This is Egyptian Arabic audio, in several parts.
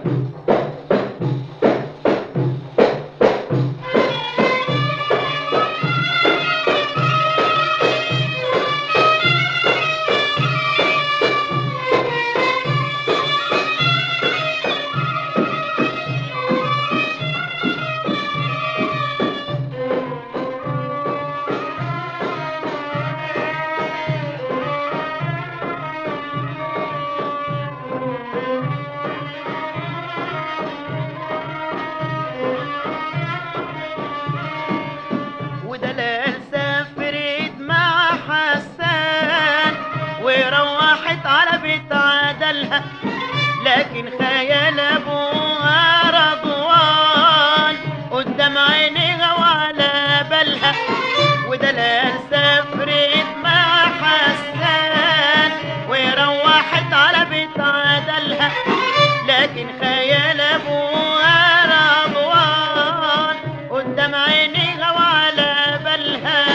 ودلال سافرت مع حسان وروحت على بيت عدلها لكن خيال ابوها رضوان قدام عينيها وعلى بالها ودلال سافرت مع حسان وروحت على بيت عدلها لكن خيال ابوها رضوان قدام عينيها وعلى بالها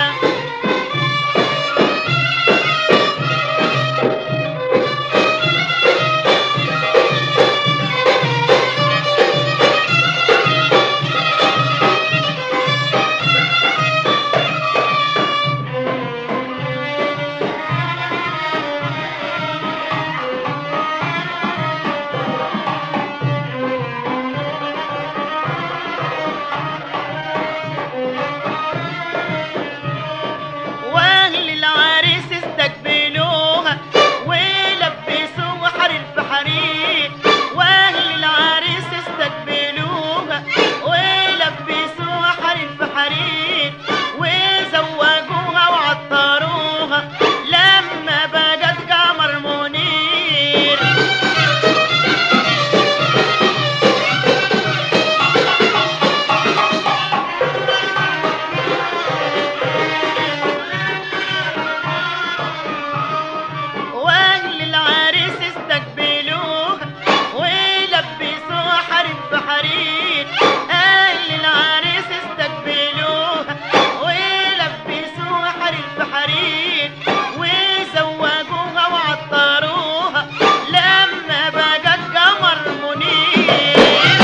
واهل العريس استقبلوها ولبسوها حرير في حرير واهل العريس استقبلوها ولبسوها حرير في حرير وزوجوها وعطروها لما بقت قمر منير واهل العريس استقبلوها ولبسوها حرير في حرير اهل العريس استقبلوها ولبسوها حرير في حرير وزوجوها وعطروها لما بقت قمر منير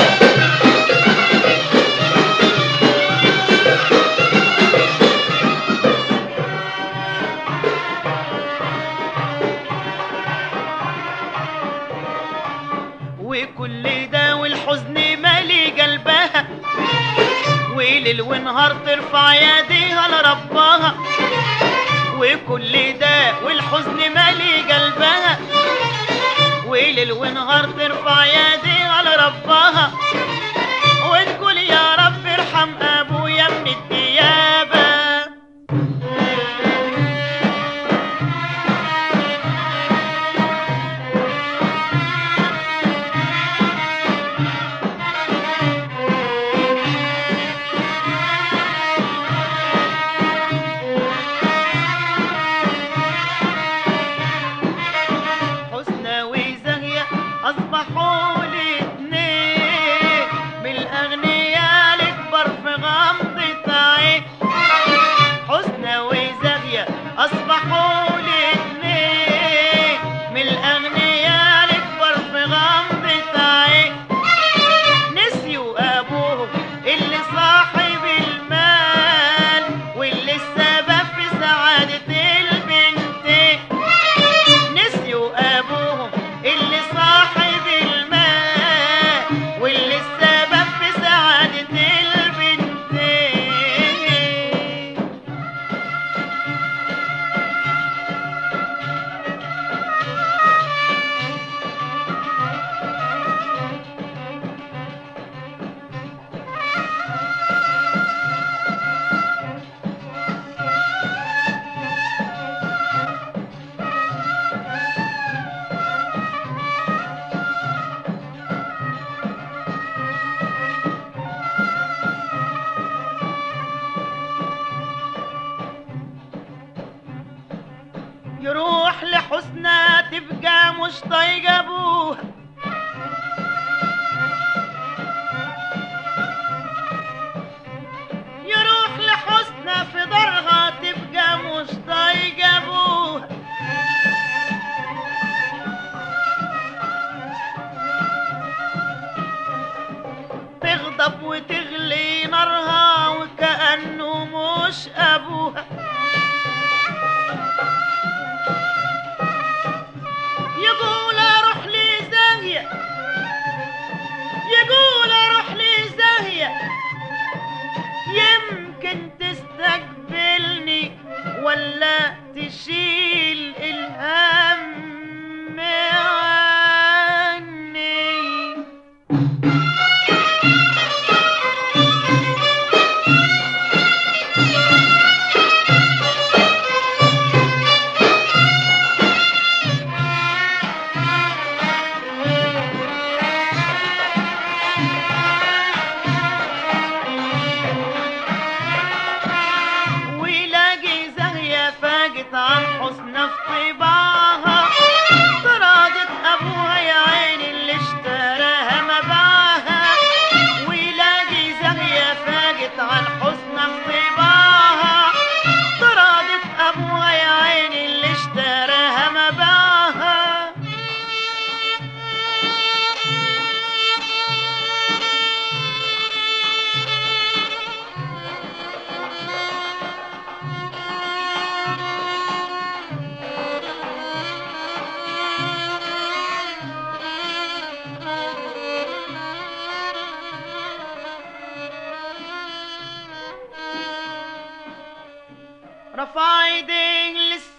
وكل ده والحزن مالي قلبها وليل ونهار ترفع يديها لربها وكل ده والحزن مالي قلبها وليل ونهار ترفع يديها لربها وتقول يا رب ارحم ابويا من الديابه حسنى وزاهية أصبحوا الاتنين من الأغنياء الكبر في غمضة عين حسنى وزاهية أصبحوا الاتنين من الأغنياء الكبر في غمضة عين نسيوا أبوهم اللي صاحب المال واللي السبب في سعادة البنتين نسيوا ابوهم اللي صاحب المال واللي السبب في سعادة البنتين يروح لحسنى تبقى مش طايقة ابوها يروح لحسنى في دارها تبقى مش طايقة ابوها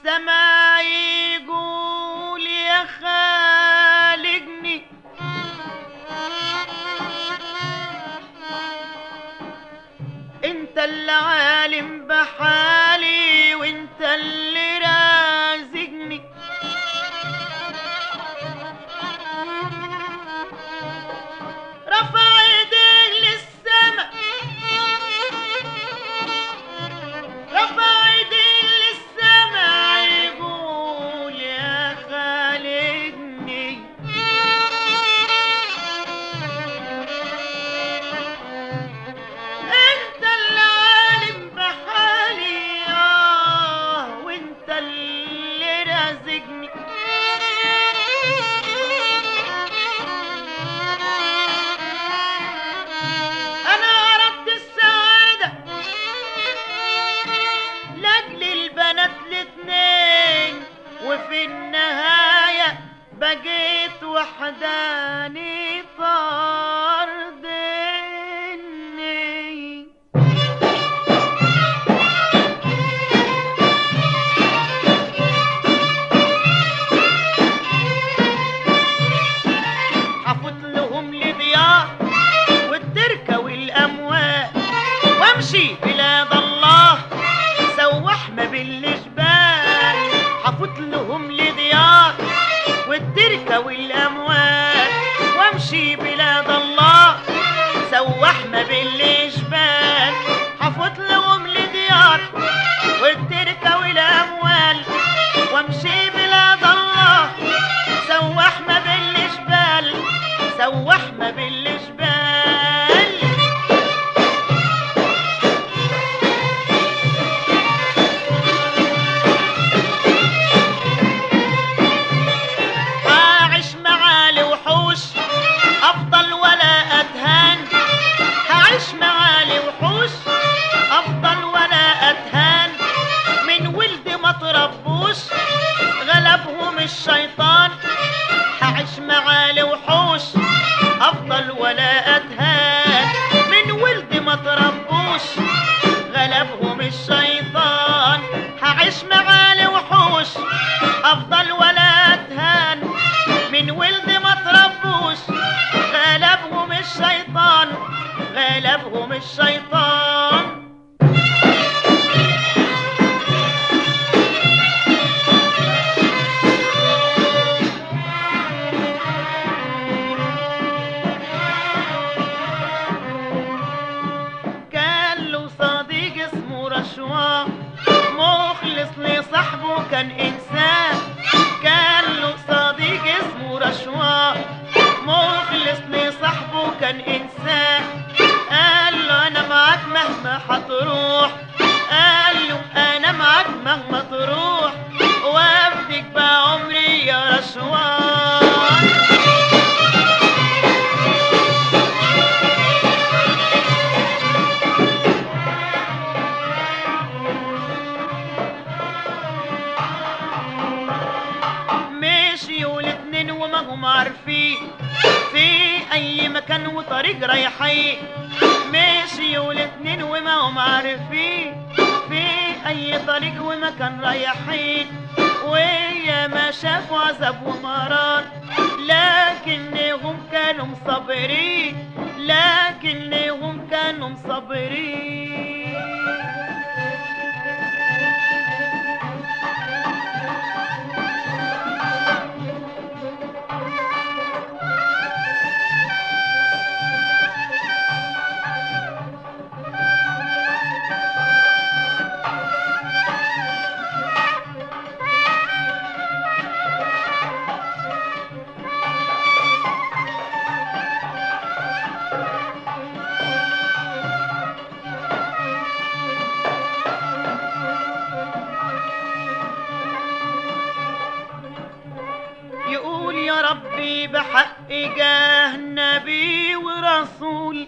السما يقول يا خالقني انت اللي عالم بحالي وانت اللي رازقني رفع ايديه للسما رفع ايديه للسما يقول يا خالقني انت اللي عالم بحالي اه وانت اللي رازقني انا عرفت السعادة لاجل البنات الاتنين وفي النهاية بقيت وحداني طاردني حفظ لهم لضياء والتركة والأموال وامشي بلاد الله سوح ما بالجبال حفظ لهم لضياء والتركة والأموال وامشي بلاد الله سوح ما بالجبال حفظ لهم لديار والتركة والأموال وامشي بلاد الله سوح ما بالجبال سوح ما بالجبال هعيش مع الوحوش افضل ولا اتهان هعيش مع الوحوش افضل ولا اتهان من ولد ما تربوش غلبهم الشيطان هعيش مع الوحوش افضل ولا اتهان من ولد ما تربوش غلبهم الشيطان هعيش مع الوحوش افضل ولا اتهان من ولد ما تربوش غلبهم الشيطان غلبهم الشيطان كان له صديق اسمه رشوان مخلص لصاحبه كان انسان كان له صديق اسمه رشوان مخلص لصاحبه كان انسان قال له انا معاك مهما هتروح قال له انا معاك مهما تروح وافدك بعمري يا رشوان مشيوا الاتنين وما هم عارفين في اي مكان وطريق رايحين مشيوا الاتنين وما هم عارفين في اي طريق ومكان رايحين ويا ما شافوا عذاب ومرار لكنهم كانوا مصبرين لكنهم كانوا مصبرين يقول يا ربي بحق جاه نبي ورسول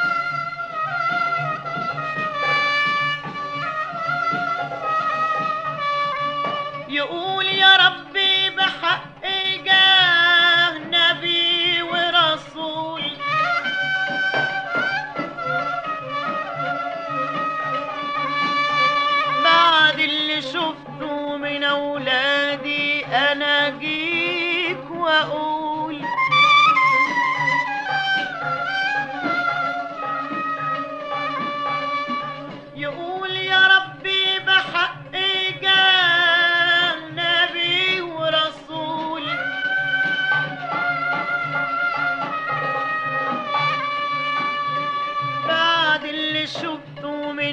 يقول يا ربي بحق جاه نبي ورسول بعد اللي شفته من أول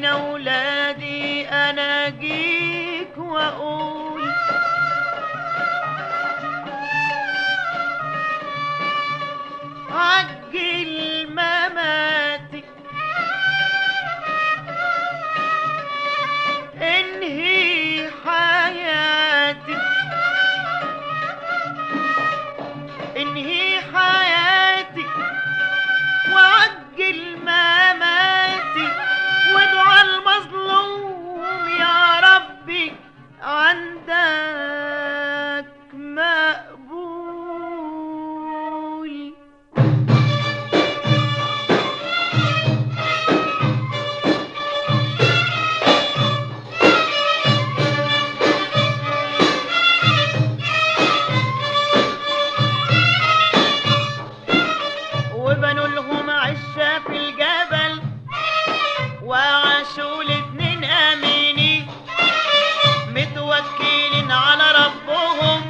يا ولادي انا اجيك واقول عجل مماتي انهي حياتي انهي حياتي وعجل مماتي وادعى المظلوم يا ربي عندك مقبول وبنوا لهم عشة في الجبل وعاشوا الاتنين امينين متوكلين على ربهم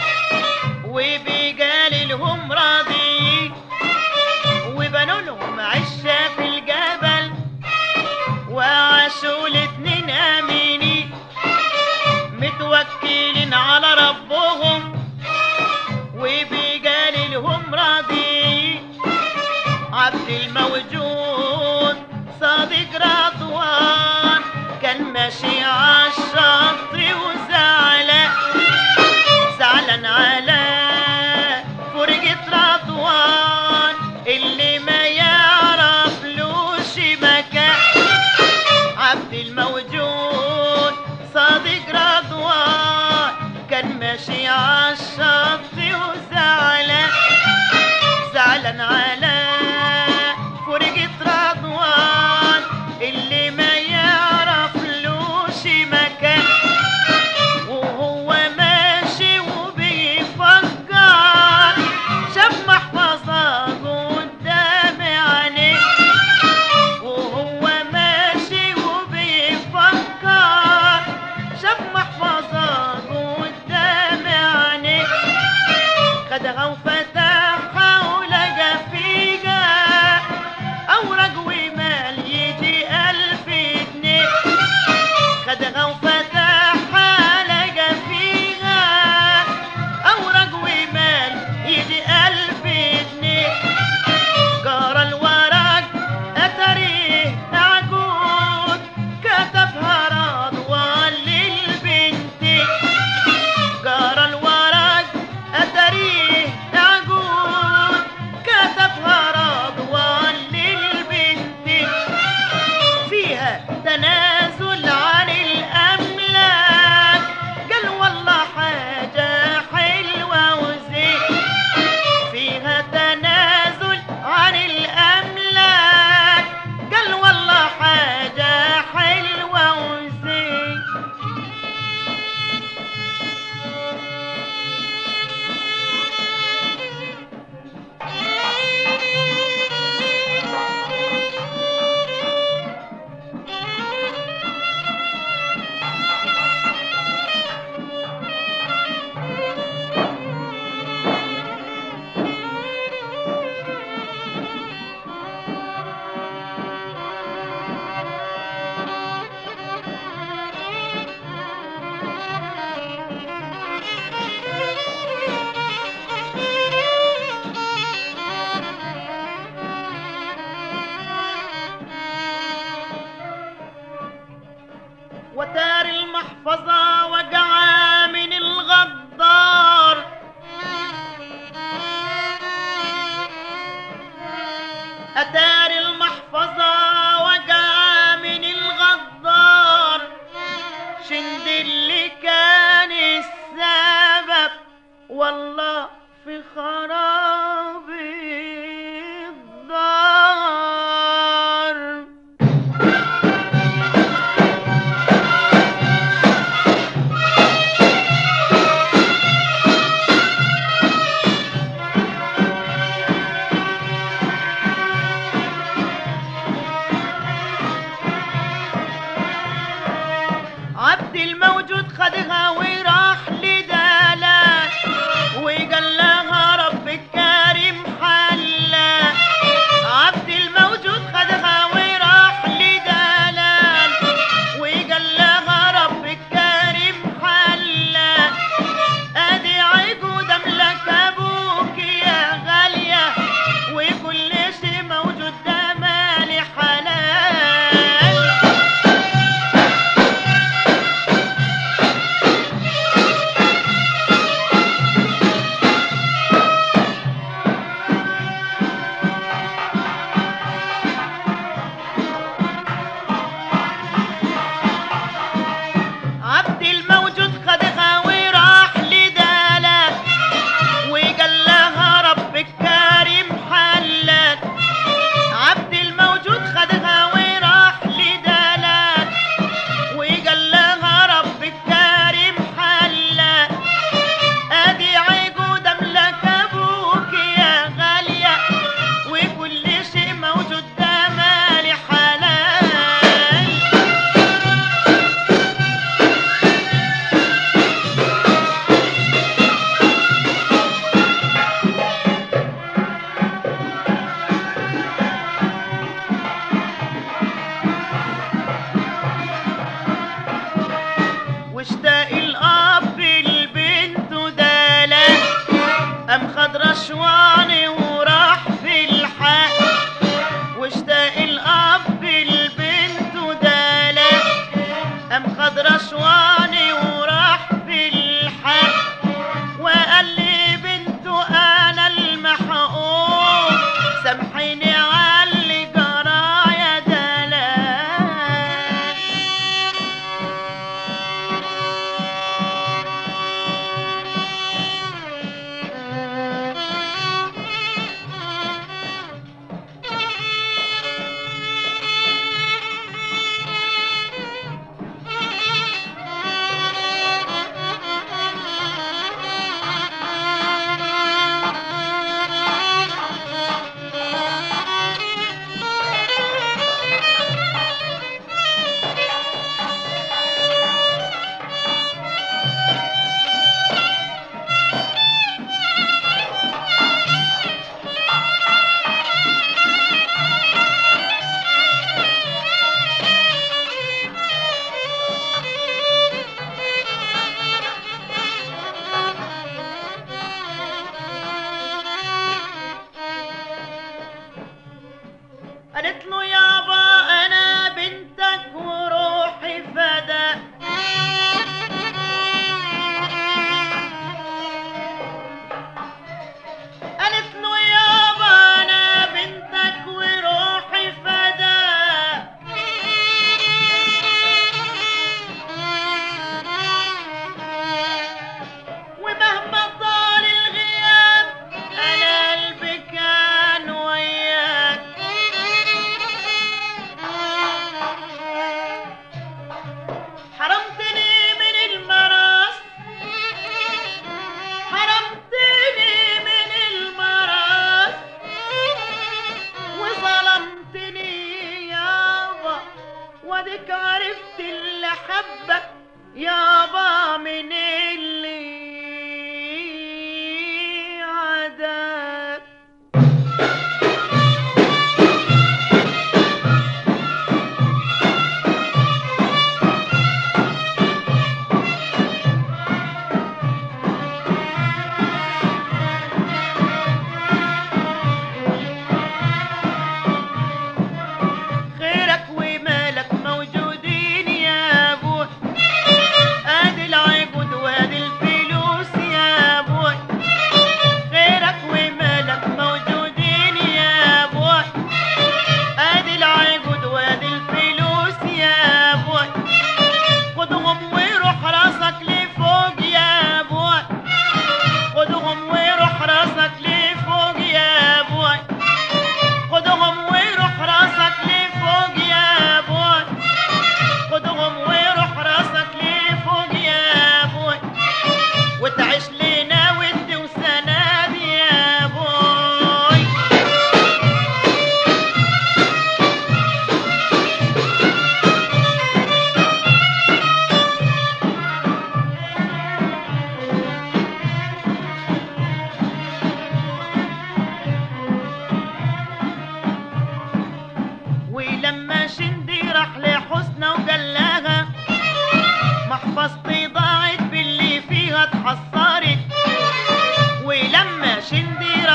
وبجليلهم راضيين وبنوا لهم عشة في الجبل وعاشوا الاتنين امينين متوكلين على ربهم وبجليلهم راضيين عبد الموجود صادق رضوان كان ماشي عالشط وزعلان زعلان على فرقة رضوان اللي ما يعرفلوش مكان عبد الموجود صادق رضوان كان ماشي عالشط وزعلان زعلان على فرقة رضوان اللي ما يعرفلوش مكان وهو ماشي وبيفكر شاف محفظة قدام عينيه وهو ماشي وبيفكر شاف محفظة قدام عينيه خدها وفتحها ولقى فيها أوراق ومال يجي ألف جنيه خدها وفتحها لقى فيها أوراق ومال يجي ألف جنيه قرا الورق أتريه عقود كتبها رضوان للبنت قرا الورق أتريه عقود كتبها رضوان للبنت فيها تنازل عن الأملاك قال والله حاجة حلوة وزين فيها تنازل عن الأملاك قال والله حاجة حلوة وزين وتار المحفظة وقع من الغدار أتار المحفظة وقع من الغدار شند اللي كان السبب والله في خراب الدار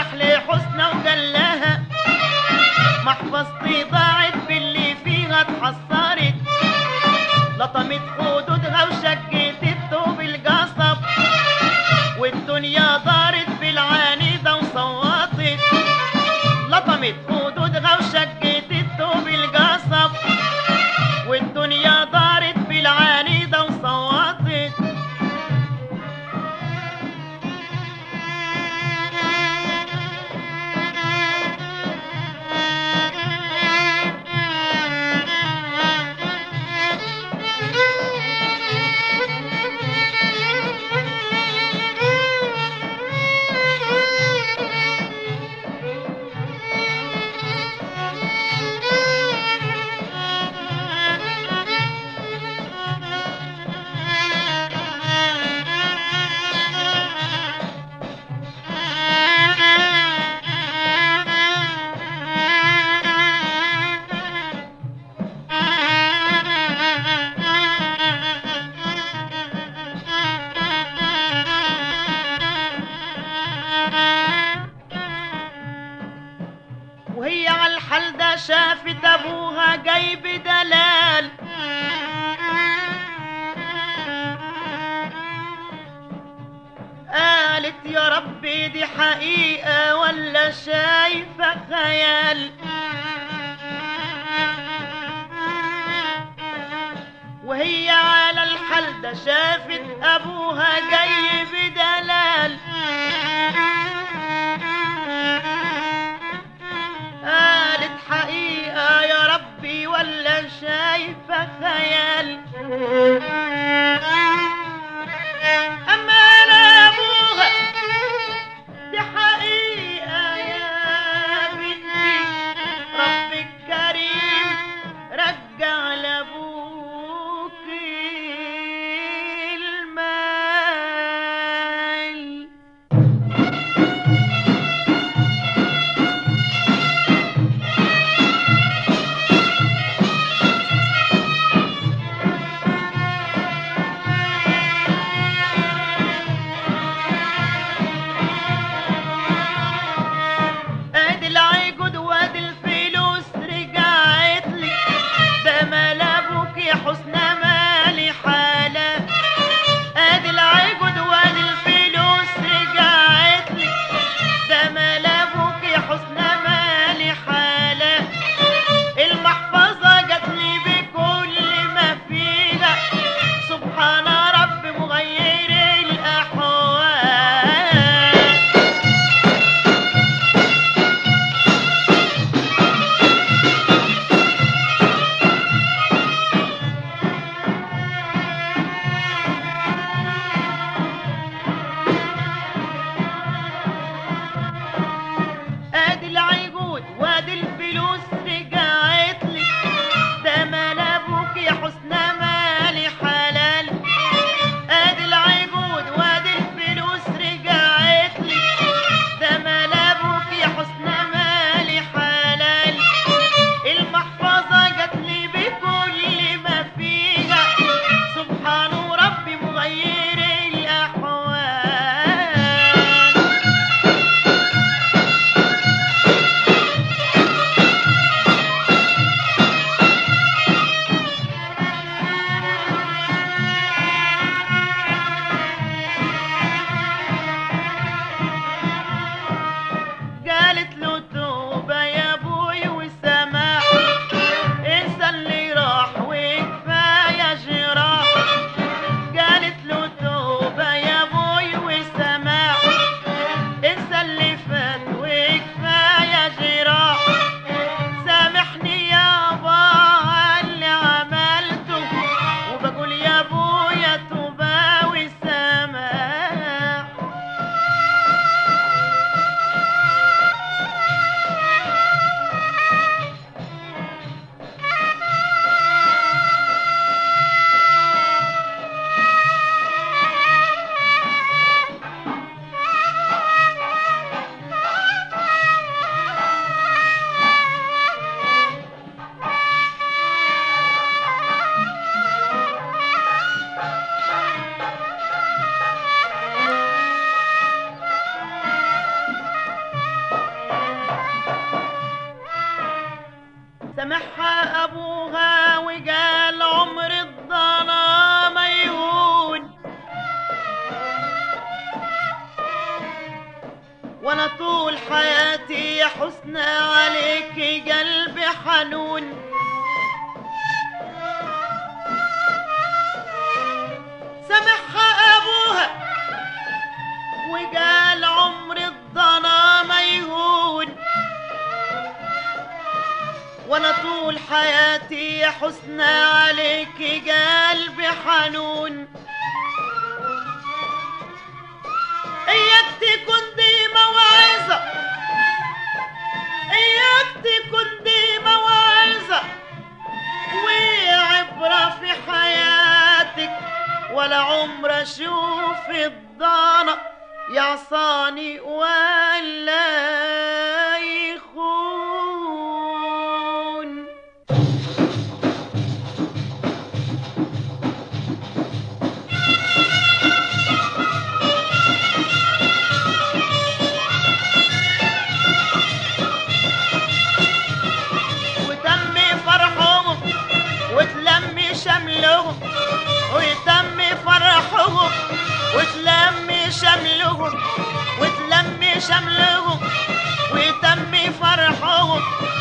راح لحسنى وقال لها محفظتي ضاعت باللي فيها اتحصرت لطمت خدودها وشقت الثوب القصب والدنيا دارت بالعنيدة وصوتت لطمت خدودها وشقت الثوب القصب والدنيا دارت بالعنيدة وصوتت وهي على الحال ده شافت ابوها جايب دلال قالت يا ربي دي حقيقة ولا شايفة خيال وهي على الحال ده شافت ابوها جاي بدلال قالت حقيقة يا ربي ولا شايفة خيال أما أنا أبوها دي حقيقة يا بنتي رب الكريم رجع لأبوك المال ادي العقد وادي الفلوس رجعت لي ده مال ابوك يا حسنى مالي حاله ادي العقد وادي الفلوس رجعت لي ده مال ابوك يا حسنى مالي حاله المحفظه جات لي بكل ما فيها سبحان رب مغير الاحوال ادي العقود وادي الفلوس رجعت لي ده مال ابوك يا حسنى مالي حلال ادي العقود وادي الفلوس رجعت لي ده مال ابوك يا حسنى مالي حلال المحفظة جات لي بكل ما فيها سبحان ربي مغير الاحوال قالت له توبة يا ابوي وسماح انسى اللي راح وكفاية جراح قالت له توبة يا ابوي وسماح انسى اللي فات وكفاية جراح سامحني يابا على اللي عملته وبقول يا ابويا توبة وسماح سامحها ابوها وقال عمر الضنا ما يهون وانا طول حياتي يا حسنى عليك قلبي حنون سامحها ابوها وقال عمر الضنا ما يهون وانا طول حياتي يا حسنى عليك قلبي حنون اياك تكون دي موعظة اياك تكون دي موعظة وعبرة في حياتك ولا عمر اشوف الضنا يعصاني ولا يخون وتم فرحهم وتلم شملهم ويتم فرحهم وتلم شملهم وتلم شملهم ويتم فرحهم